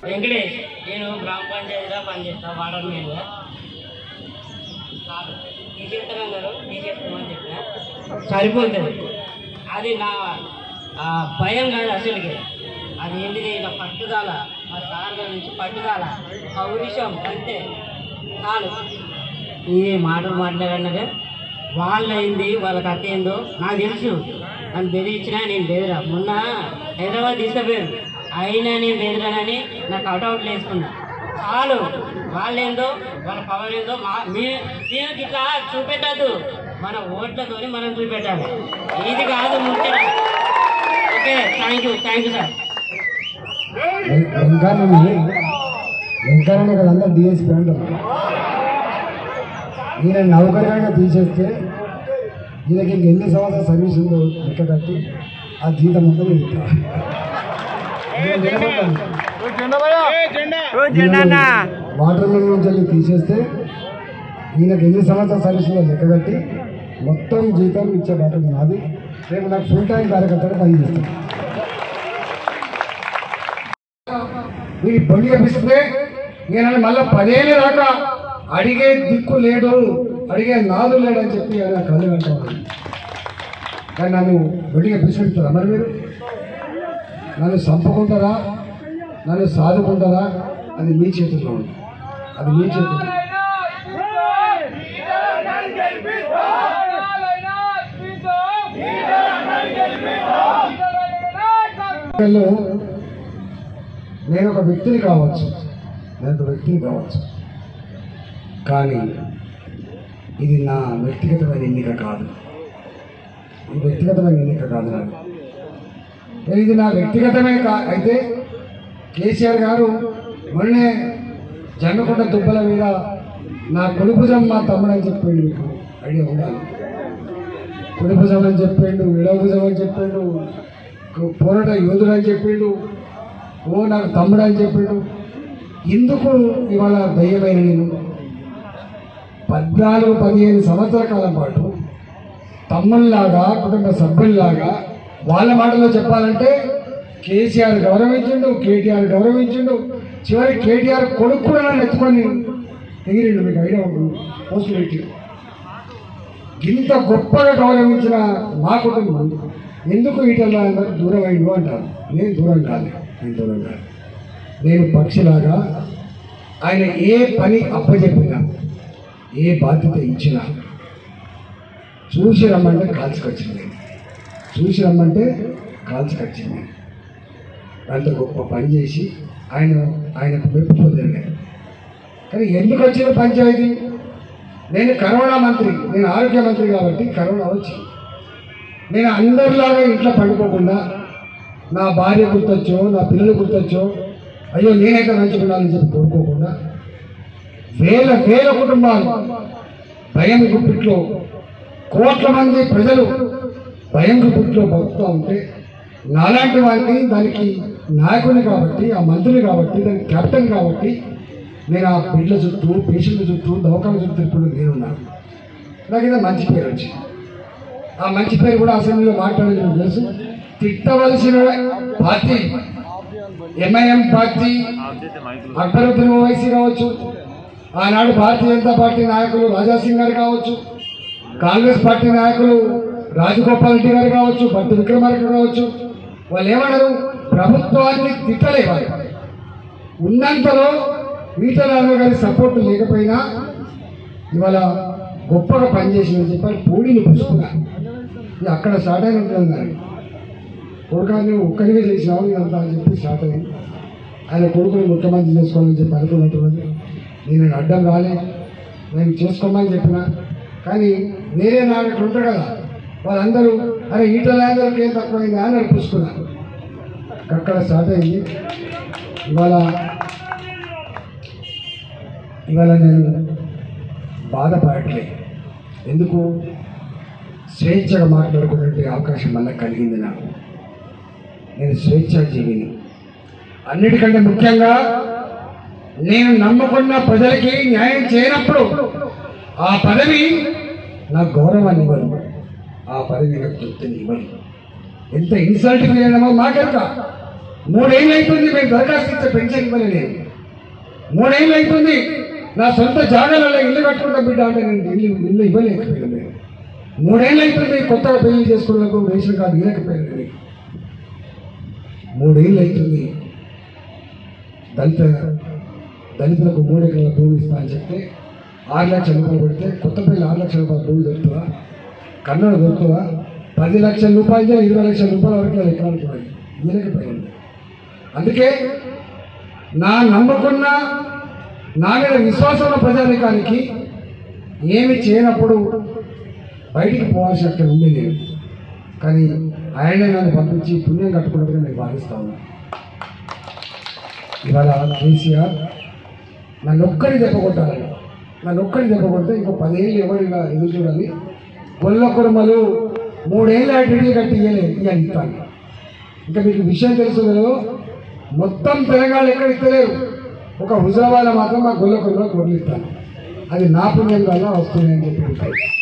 వెంకటేష్ నేను గ్రామ పంచాయతీలో పనిచేస్తా వాటర్ మెయిన్గా తీసేస్తానన్నారు తీసేస్తామని చెప్పిన సరిపోతుంది అది నా ఆ, భయం కాదు అసలుకి అది ఏంటిది నా పట్టుదల మా సార్ గారి నుంచి పట్టుదల పౌరుషం అంతే చాలు ఈ మాటలు మాట్లాడినాక వాళ్ళు అయింది వాళ్ళ కథ ఏందో నాకు తెలుసు నన్ను బెదిరించినా నేను బెదిరా మొన్న హైదరాబాద్ తీసుకుపోయారు అయినా నేను బెదిరానని నాకు అవుట్అవుట్లు వేసుకున్నా చాలు వాళ్ళేందో వాళ్ళ పవర్ ఏందో మా మీ మీరు ఇట్లా చూపెట్టద్దు మన ఓట్లతోని మనం చూపెట్టాలి ఇది కాదు ముఖ్యం okay thank you thank you sir Venkanna Venkanna కదా అందరు డిఎస్పీ అంటారు ఈయన నౌకరిగా తీసేస్తే ఈయనకి ఇంక ఎన్ని సంవత్సరాల సర్వీస్ ఉందో లెక్క కట్టి ఆ జీతం అంతా నేను ఇస్తా. నేను నిలబడ్డాను. ఈయన వాటర్ మిల్ నుంచి వెళ్ళి తీసేస్తే ఈయనకి ఎన్ని సంవత్సరాల సర్వీస్ ఉందో లెక్క కట్టి మొత్తం జీతం ఇచ్చే బాధ్యత నాది రేపు నాకు ఫుల్ టైం కార్యకర్తగా పనిచేస్తాను మీరు పని కనిపిస్తే నేను మళ్ళీ పదేళ్ళ దాకా అడిగే దిక్కు లేడు అడిగే నాదు లేడు అని చెప్పి ఆయన కళ్ళు అంటాను కానీ నన్ను బడిగా పిలుచుకుంటారా మరి మీరు నన్ను చంపుకుంటారా నన్ను సాదుకుంటారా అది మీ చేతుల్లో ఉంది అది మీ చేతుల్లో ఎన్నికల్లో నేను ఒక వ్యక్తిని కావచ్చు నేను ఒక వ్యక్తిని కావచ్చు కానీ ఇది నా వ్యక్తిగతమైన ఎన్నిక కాదు ఇది వ్యక్తిగతమైన ఎన్నిక కాదు నాకు నేను ఇది నా వ్యక్తిగతమే కా అయితే కేసీఆర్ గారు మొన్నే జన్మకొండ దుబ్బల మీద నా కొడుకుజం మా తమ్ముడు అని చెప్పిండు మీకు ఐడియా ఉండాలి కొడుకుజం అని చెప్పిండు విడవభుజం అని చెప్పిండు పోరాట యోధుడు అని చెప్పిండు ఓ నాకు తమ్ముడు అని చెప్పిండు ఎందుకు ఇవాళ దయ్యమైన నేను పద్నాలుగు పదిహేను సంవత్సరాల కాలం పాటు తమ్ముళ్ళలాగా కుటుంబ సభ్యుల్లాగా వాళ్ళ మాటలో చెప్పాలంటే కేసీఆర్ గౌరవించిండు కేటీఆర్ గౌరవించిండు చివరి కేటీఆర్ కొడుకు కూడా నన్ను ఎత్తుకొని ఎగిరిండు మీకు ఐడియా ఉంటుంది పోస్ట్ పెట్టి ఇంత గొప్పగా గౌరవించిన మా కుటుంబం ఎందుకు ఈటల దూరం అయిండు అంటారు నేను దూరం కాదు నేను దూరం కాదు నేను పక్షిలాగా ఆయన ఏ పని అప్పచెప్పినా ఏ బాధ్యత ఇచ్చినా చూసి రమ్మంటే కాల్చుకొచ్చింది చూసి రమ్మంటే కాల్చుకొచ్చింది అంత గొప్ప పని చేసి ఆయన ఆయనకు మెప్పు పొందాను కానీ ఎందుకు వచ్చిన పంచాయతీ నేను కరోనా మంత్రి నేను ఆరోగ్య మంత్రి కాబట్టి కరోనా వచ్చింది నేను అందరిలాగా ఇంట్లో పండుకోకుండా నా భార్య గుర్తొచ్చో నా పిల్లలు గుర్తొచ్చో అయ్యో నేనైతే మంచిగా ఉండాలని చెప్పి కోరుకోకుండా వేల వేల కుటుంబాలు భయం గుప్పిట్లో కోట్ల మంది ప్రజలు భయం గుప్పిట్లో బతుకుతూ ఉంటే నాలాంటి వారిని దానికి నాయకుని కాబట్టి ఆ మంత్రులు కాబట్టి దానికి కెప్టెన్ కాబట్టి నేను ఆ బిడ్ల చుట్టూ పేషెంట్ల చుట్టూ దవాఖాన చుట్టూ ఇప్పుడు నేనున్నాను నాకు ఏదో మంచి పేరు వచ్చింది ఆ మంచి పేరు కూడా అసెంబ్లీలో మాట్లాడేది నాకు తెలుసు తిట్టవలసిన party MIM party Akbaruddin Owaisi కావచ్చు ఆనాడు భారతీయ జనతా పార్టీ నాయకులు రాజాసింగ్ గారు కావచ్చు కాంగ్రెస్ పార్టీ నాయకులు రాజగోపాల్ రెడ్డి గారు కావచ్చు భర్త విక్రమార్క కావచ్చు వాళ్ళు ఏమన్నారు ప్రభుత్వాన్ని తిట్టలేవాలి ఉన్నంతలో ఈటల రాజు గారి సపోర్ట్ లేకపోయినా ఇవాళ గొప్పగా పనిచేసిందని చెప్పి పూడిని పుచ్చుకున్నా ఇది అక్కడ స్టార్ట్ అయిన ఉంటుంది దాన్ని కొడుకా నువ్వు ఒక్కరిగా చేసినావు ఇదంతా అని చెప్పి స్టార్ట్ అయింది ఆయన కొడుకుని ముఖ్యమంత్రి చేసుకోవాలని చెప్పి అనుకున్నట్టున్నది నేను అడ్డం రాలే నేను చేసుకోమని చెప్పిన కానీ వేరే నాయకులు ఉంటారు కదా వాళ్ళందరూ అరే ఈటల అందరికి ఏం తక్కువైంది అని అనిపిస్తున్నారు అక్కడ స్టార్ట్ అయింది ఇవాళ ఇవాళ నేను బాధపడట్లేదు ఎందుకు స్వేచ్ఛగా మాట్లాడుకునే అవకాశం మళ్ళీ కలిగింది నాకు నేను స్వేచ్ఛా జీవిని అన్నిటికంటే ముఖ్యంగా నేను నమ్ముకున్న ప్రజలకి న్యాయం చేయనప్పుడు ఆ పదవి నాకు గౌరవాన్ని ఇవ్వదు ఆ పదవి నాకు తృప్తిని ఇవ్వదు ఎంత ఇన్సల్ట్ ఫీల్ అయినామో మాకెంత మూడేళ్ళు అవుతుంది మీరు దరఖాస్తు ఇచ్చే పెన్షన్ ఇవ్వలేదు మూడేళ్ళు అవుతుంది నా సొంత జాగాలలో ఇల్లు కట్టుకుంటా బిడ్డ అంటే నేను ఇల్లు ఇల్లు ఇవ్వలేకపోయాను నేను మూడేళ్ళు అవుతుంది కొత్తగా పెళ్లి చేసుకున్నందుకు రేషన్ కార్డు ఇవ్వలేకపోయాను నేను మూడేళ్ళు అవుతుంది దళిత దళితులకు మూడు ఎకరాల భూమి ఇస్తా అని చెప్తే ఆరు లక్షల రూపాయలు పెడితే కొత్త పెళ్లి ఆరు లక్షల రూపాయల భూమి దొరుకుతుందా కన్నడ దొరుకుతుందా పది లక్షల రూపాయలు ఇరవై లక్షల రూపాయల వరకు నా ఎకరానికి పోయింది ఇవ్వలేకపోయింది అందుకే నా నమ్మకున్న నా మీద విశ్వాసం ఉన్న ప్రజానికానికి ఏమి చేయనప్పుడు బయటికి పోవాల్సిన అక్కడ ఉంది నేను కానీ ఆయనే నన్ను పంపించి పుణ్యం కట్టుకున్నట్టుగా నేను భావిస్తా ఉన్నా ఇవాళ కేసీఆర్ నన్ను ఒక్కడి దెబ్బ కొట్టాలని నన్ను ఒక్కడి దెబ్బ కొడితే ఇంకో పదేళ్ళు ఎవరిగా ఎదురు చూడాలి గొల్ల కుర్మలు మూడేళ్ళు అటు కట్టి ఇవ్వలేదు ఇక ఇస్తాను ఇంకా మీకు విషయం తెలుసు కదా మొత్తం తెలంగాణ ఎక్కడ ఇస్తలేరు ఒక హుజరాబాద్ మాత్రం మా గొల్ల కుర్మలో గొర్రెలు ఇస్తాను అది నా పుణ్యం వల్ల వస్తుంది అని చెప్పి